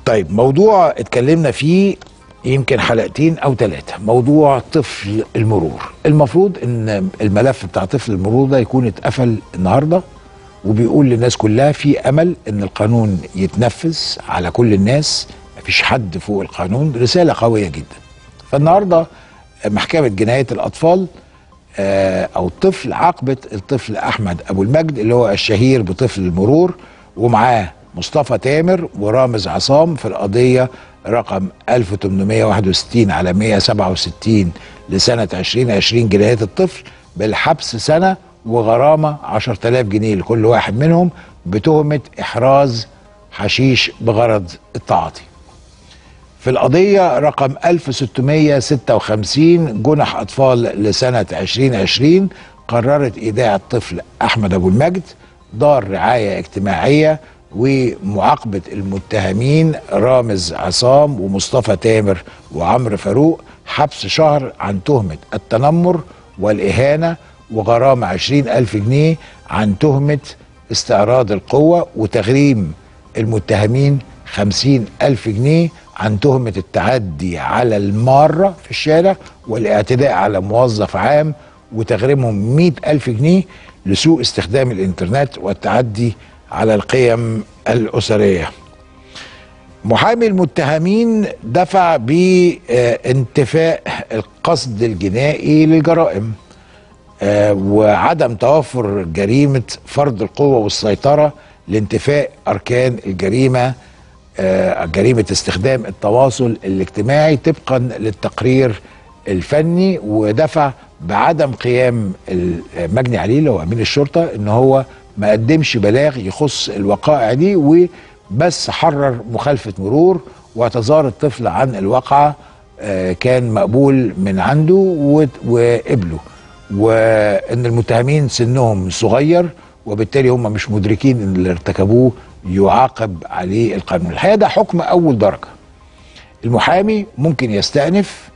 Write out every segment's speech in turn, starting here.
طيب موضوع اتكلمنا فيه يمكن حلقتين او ثلاثه موضوع طفل المرور المفروض ان الملف بتاع طفل المرور ده يكون اتقفل النهارده وبيقول للناس كلها في امل ان القانون يتنفذ على كل الناس مفيش حد فوق القانون رساله قويه جدا فالنهارده محكمه جنايه الاطفال آه، او الطفل عاقبت الطفل احمد ابو المجد اللي هو الشهير بطفل المرور ومعاه مصطفى تامر ورامز عصام في القضيه رقم 1861 على 167 لسنه 2020 جنايه الطفل بالحبس سنه وغرامه 10000 جنيه لكل واحد منهم بتهمه احراز حشيش بغرض التعاطي. في القضية رقم 1656 جنح أطفال لسنة 2020 قررت إيداع الطفل أحمد أبو المجد دار رعاية اجتماعية ومعاقبة المتهمين رامز عصام ومصطفى تامر وعمرو فاروق حبس شهر عن تهمة التنمر والإهانة وغرامة عشرين ألف جنيه عن تهمة استعراض القوة وتغريم المتهمين خمسين ألف جنيه عن تهمة التعدي على المارة في الشارع والاعتداء على موظف عام وتغريمهم مئة ألف جنيه لسوء استخدام الإنترنت والتعدي على القيم الأسرية محامي المتهمين دفع بانتفاء القصد الجنائي للجرائم آه، وعدم توفر جريمة فرض القوة والسيطرة لانتفاء أركان الجريمة آه، جريمة استخدام التواصل الاجتماعي طبقا للتقرير الفني ودفع بعدم قيام المجني عليه اللي هو أمين الشرطة إن هو ما قدمش بلاغ يخص الوقائع دي وبس حرر مخالفة مرور واعتذار الطفل عن الواقعة آه، كان مقبول من عنده و- وقبله وان المتهمين سنهم صغير وبالتالي هم مش مدركين ان اللي ارتكبوه يعاقب عليه القانون الحقيقه ده حكم اول درجه المحامي ممكن يستأنف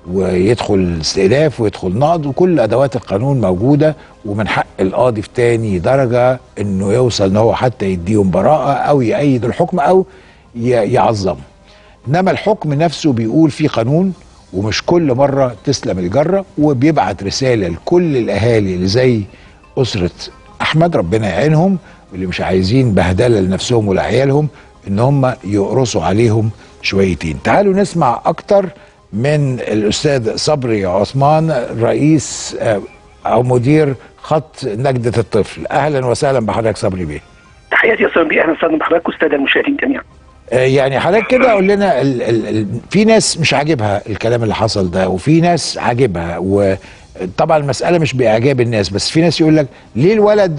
ويدخل استئلاف ويدخل نقض وكل ادوات القانون موجوده ومن حق القاضي في تاني درجه انه يوصل ان هو حتى يديهم براءه او يأيد الحكم او ي- يعظمه انما الحكم نفسه بيقول في قانون ومش كل مره تسلم الجره وبيبعت رساله لكل الاهالي اللي زي اسره احمد ربنا يعينهم واللي مش عايزين بهدله لنفسهم ولعيالهم ان هم يقرصوا عليهم شويتين تعالوا نسمع اكتر من الاستاذ صبري عثمان رئيس آه، او مدير خط نجده الطفل اهلا وسهلا بحضرتك صبري بيه تحياتي يا استاذ بيه اهلا وسهلا بحضرتك والساده المشاهدين جميعا آه، يعني حضرتك كده قول لنا ال ال ال في ناس مش عاجبها الكلام اللي حصل ده وفي ناس عاجبها وطبعا المسألة مش بإعجاب الناس بس في ناس يقول لك ليه الولد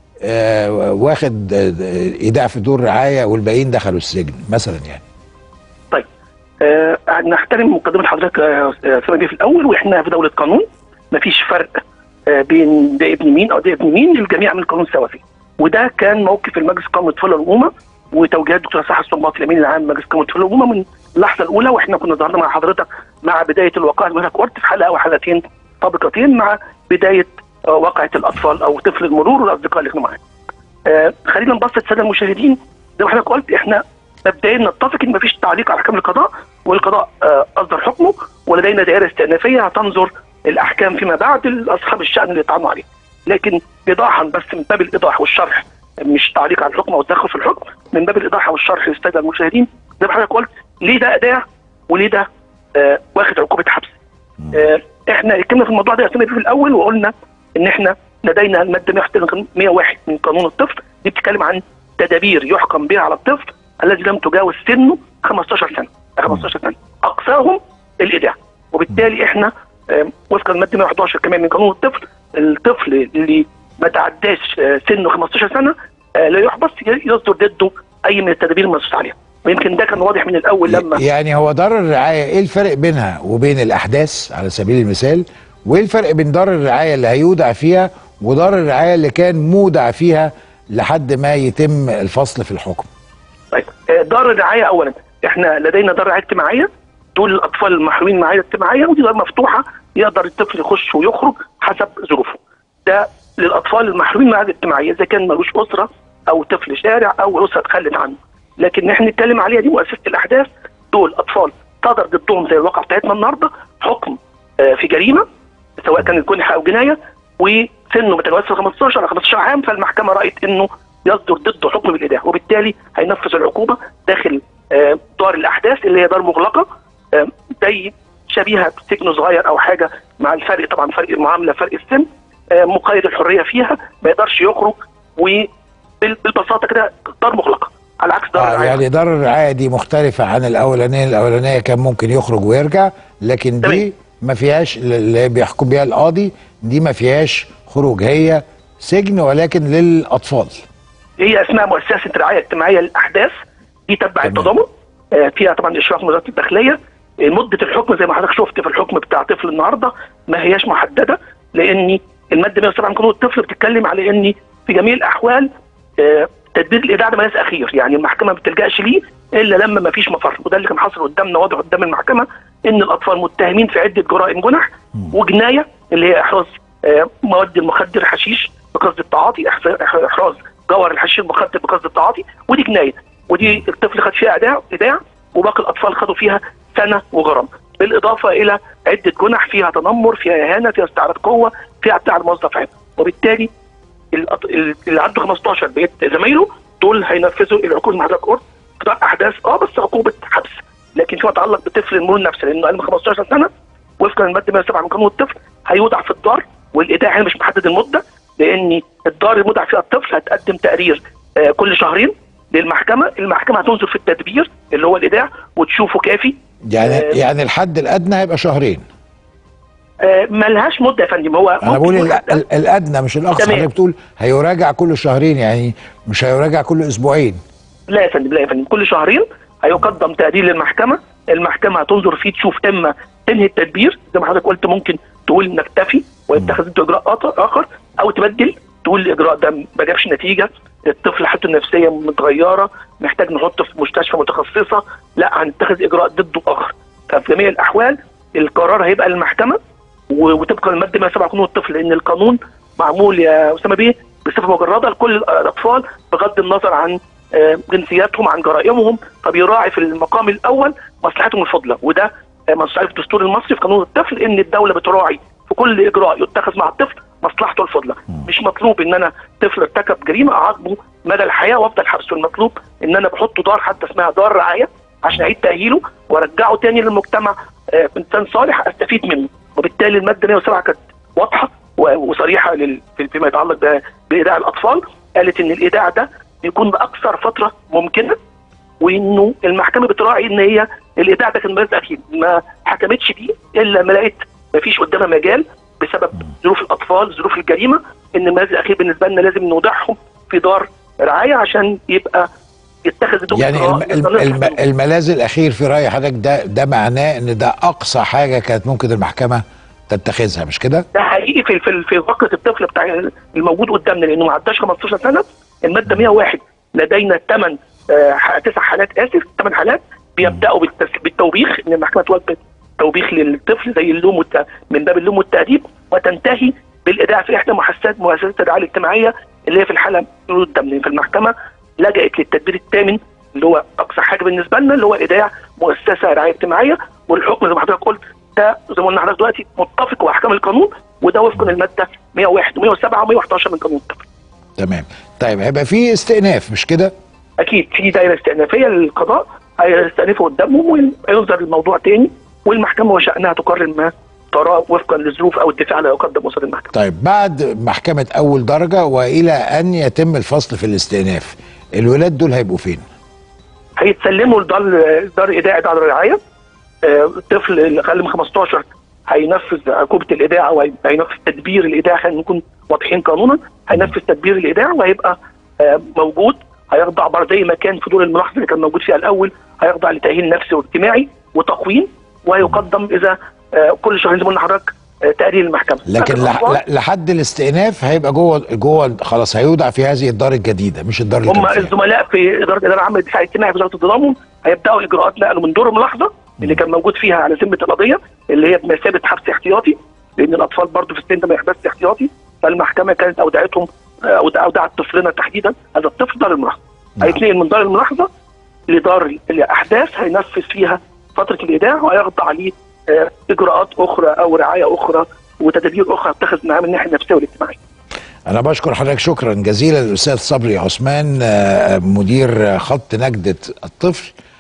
آه واخد آه، إيداع في دور رعاية والباقيين دخلوا السجن مثلا يعني طيب آه نحترم مقدمه حضرتك يا استاذ بيه في الاول واحنا في دوله قانون مفيش فرق آه بين ده ابن مين او ده ابن مين الجميع من القانون سوا فيه وده كان موقف المجلس القومي للطفوله والامومه وتوجيهات الدكتور صح الصنباطي الامين العام لمجلس القومي للطفوله والامومه من اللحظه الاولى واحنا كنا ظهرنا مع حضرتك مع بدايه الوقائع اللي حضرتك قلت في حلقه او حلقتين سابقتين مع بدايه آه واقعه الاطفال او طفل المرور والاصدقاء الاجتماعيين. آه خلينا نبسط الساده المشاهدين زي ما حضرتك قلت احنا مبدئيا نتفق ان مفيش تعليق على احكام القضاء والقضاء آه، اصدر حكمه ولدينا دائره استئنافيه هتنظر الاحكام فيما بعد لاصحاب الشان اللي يطعنوا عليه لكن ايضاحا بس من باب الايضاح والشرح مش تعليق على الحكم او التدخل في الحكم من باب الايضاح والشرح للساده المشاهدين زي ما حضرتك قلت ليه ده اداء وليه ده آه واخد عقوبه حبس آه احنا اتكلمنا في الموضوع ده يا أستاذ في الاول وقلنا ان احنا لدينا الماده 101 من قانون الطفل دي بتتكلم عن تدابير يحكم بها على الطفل الذي لم تجاوز سنه 15 سنه 15 سنه اقصاهم الايداع وبالتالي احنا آم، وفقا للماده 111 كمان من قانون الطفل الطفل اللي ما تعداش آه، سنه 15 سنه آه، لا يحبس ي- يصدر ضده اي من التدابير المنصوص عليها ويمكن ده كان واضح من الاول لما يعني هو دار الرعاية ايه الفرق بينها وبين الأحداث على سبيل المثال وايه الفرق بين دار الرعاية اللي هيودع فيها ودار الرعاية اللي كان مودع فيها لحد ما يتم الفصل في الحكم طيب آه، دار الرعايه اولا احنا لدينا دار رعايه اجتماعيه دول الاطفال المحرومين من الرعايه الاجتماعيه ودي دار مفتوحه يقدر الطفل يخش ويخرج حسب ظروفه ده للاطفال المحرومين من الرعايه الاجتماعيه اذا كان ملوش اسره او طفل شارع او اسره اتخلت عنه لكن احنا نتكلم عليها دي مؤسسه الاحداث دول اطفال صدر ضدهم زي الواقع بتاعتنا النهارده حكم آه، في جريمه سواء كانت جنحه او جنايه وسنه متجاوز 15 او 15 عام فالمحكمه رايت انه يصدر ضده حكم بالايداع وبالتالي هينفذ العقوبه داخل آه، دار الاحداث اللي هي دار مغلقه آه، زي شبيهه بسجن صغير او حاجه مع الفرق طبعا فرق المعامله فرق السن آه، مقيد الحريه فيها ما يقدرش يخرج وبالبساطه كده دار مغلقه على عكس دار آه الرعاية. يعني دار الرعايه دي مختلفه عن الاولانيه الاولانيه كان ممكن يخرج ويرجع لكن دي تمام. ما فيهاش اللي بيحكم بيها القاضي دي ما فيهاش خروج هي سجن ولكن للاطفال هي اسمها مؤسسه رعايه اجتماعيه للاحداث دي تبع تمام. التضامن آه، فيها طبعا اشراف من وزاره الداخليه آه، مده الحكم زي ما حضرتك شفت في الحكم بتاع طفل النهارده ما هياش محدده لان الماده 107 من قانون الطفل بتتكلم على ان في جميع الاحوال آه، تدبير الايداع ده ملاذ اخير يعني المحكمه ما بتلجاش ليه الا لما ما فيش مفر وده اللي كان حاصل قدامنا واضح قدام المحكمه ان الاطفال متهمين في عده جرائم جنح وجنايه اللي هي احراز آه، مواد المخدر حشيش بقصد التعاطي إحز- احراز جوهر الحشيش المخدر بقصد التعاطي ودي جنايه ودي الطفل خد فيها ايداع ايداع وباقي الاطفال خدوا فيها سنه وغرام بالاضافه الى عده جنح فيها تنمر فيها اهانه فيها استعراض قوه فيها اعتداء على موظف عام وبالتالي الأط- اللي عنده 15 بقيت زمايله دول هينفذوا العقوبه مع حضرتك قلت قطاع احداث اه بس عقوبه حبس لكن فيما يتعلق بطفل المرور النفسي لانه اقل من 15 سنه وفقا للماده 107 من قانون الطفل هيودع في الدار والايداع هنا مش محدد المده لان الدار المودع فيها الطفل هتقدم تقرير آه كل شهرين للمحكمه، المحكمه هتنظر في التدبير اللي هو الايداع وتشوفه كافي يعني آه. يعني الحد الادنى هيبقى شهرين آه ملهاش مده يا فندم هو انا ممكن بقول يكون ال- حتى- ال- الادنى مش الاقصى تمام. حضرتك بتقول هيراجع كل شهرين يعني مش هيراجع كل اسبوعين لا يا فندم لا يا فندم كل شهرين هيقدم تقرير للمحكمه المحكمه هتنظر فيه تشوف اما تنهي التدبير زي ما حضرتك قلت ممكن تقول نكتفي ويتخذ انت اجراء آخر- اخر او تبدل تقول الاجراء ده ما جابش نتيجه الطفل حالته النفسيه متغيره محتاج نحطه في مستشفى متخصصه لا هنتخذ اجراء ضده اخر ففي جميع الاحوال القرار هيبقى للمحكمه و- وطبقا للماده 107 قانون الطفل لان القانون معمول يا اسامه بيه بصفه مجرده لكل الاطفال بغض النظر عن آه، جنسياتهم عن جرائمهم فبيراعي في المقام الاول مصلحتهم الفضلى وده آه، مصرعي في الدستور المصري في قانون الطفل ان الدوله بتراعي في كل اجراء يتخذ مع الطفل مصلحته الفضلى مش مطلوب ان انا طفل ارتكب جريمه اعاقبه مدى الحياه وافضل حبسه المطلوب ان انا بحطه دار حتى اسمها دار رعايه عشان اعيد تاهيله وارجعه تاني للمجتمع آه، انسان صالح استفيد منه وبالتالي الماده 107 كانت واضحه و- وصريحه لل- في- فيما يتعلق ب- بايداع الاطفال قالت ان الايداع ده بيكون باقصر فتره ممكنه وانه المحكمه بتراعي ان هي الايداع ده كان مجال اخير ما حكمتش بيه الا ما لقيت ما فيش قدامها مجال بسبب ظروف الاطفال ظروف الجريمه ان المنازل الاخير بالنسبه لنا لازم نودعهم في دار رعايه عشان يبقى يتخذ دوم يعني الم الم الم الملاذ الاخير في راي حضرتك ده ده معناه ان ده اقصى حاجه كانت ممكن المحكمه تتخذها مش كده؟ ده حقيقي في في في فقره الطفل بتاع الموجود قدامنا لانه ما عداش 15 سنه الماده 101 لدينا ثمان تسع حالات اسف ثمان حالات بيبداوا بالتس- بالتوبيخ ان المحكمه توجه توبيخ للطفل زي اللوم والت... من باب اللوم والتاديب وتنتهي بالايداع في احدى مؤسسات مؤسسات الرعايه الاجتماعيه اللي هي في الحاله قدامنا في المحكمه لجأت للتدبير الثامن اللي هو اقصى حاجه بالنسبه لنا اللي هو ايداع مؤسسه رعايه اجتماعيه والحكم زي ما حضرتك قلت ده زي ما قلنا حضرتك دلوقتي متفق واحكام القانون وده وفقا للماده 101 و107 و111 من قانون الطفل. تمام طيب هيبقى في استئناف مش كده؟ اكيد في دائره استئنافيه للقضاء هيستأنفوا قدامهم وينظر الموضوع تاني والمحكمه وشأنها تقرر ما تراه وفقا للظروف او الدفاع لا يقدم قصاد المحكمه. طيب بعد محكمه اول درجه والى ان يتم الفصل في الاستئناف الولاد دول هيبقوا فين؟ هيتسلموا لدار دار ايداع دار الرعايه آه، الطفل اللي اقل من 15 هينفذ عقوبه الايداع او هي- هينفذ تدبير الايداع خلينا نكون واضحين قانونا هينفذ تدبير الايداع وهيبقى آه، موجود هيخضع برضه زي ما كان في دور الملاحظه اللي كان موجود فيها الاول هيخضع لتاهيل نفسي واجتماعي وتقويم وهيقدم اذا آه، كل شهرين زي ما قلنا لحضرتك آه، تقرير المحكمه لكن لكن لح ل- لحد الاستئناف هيبقى جوه جوه خلاص هيودع في هذه الدار الجديده مش الدار اللي هم كان فيها الزملاء في اداره الاداره العامه للدفاع الاجتماعي في وزاره التضامن هيبداوا اجراءات نقله من دور الملاحظه اللي كان موجود فيها على ذمه القضيه اللي هي بمثابه حبس احتياطي لان الاطفال برضه في السن ده ما يحبسش احتياطي فالمحكمه كانت اودعتهم أود- اودعت طفلنا تحديدا هذا الطفل دار الملاحظه نعم. هيتنقل من دار الملاحظه لدار الاحداث هينفذ فيها فتره الايداع وهيخضع ليه آه، اجراءات اخرى او رعايه اخرى وتدابير اخرى تتخذ معاه من الناحيه النفسيه والاجتماعيه. انا بشكر حضرتك شكرا جزيلا الاستاذ صبري عثمان آه، مدير خط نجدة الطفل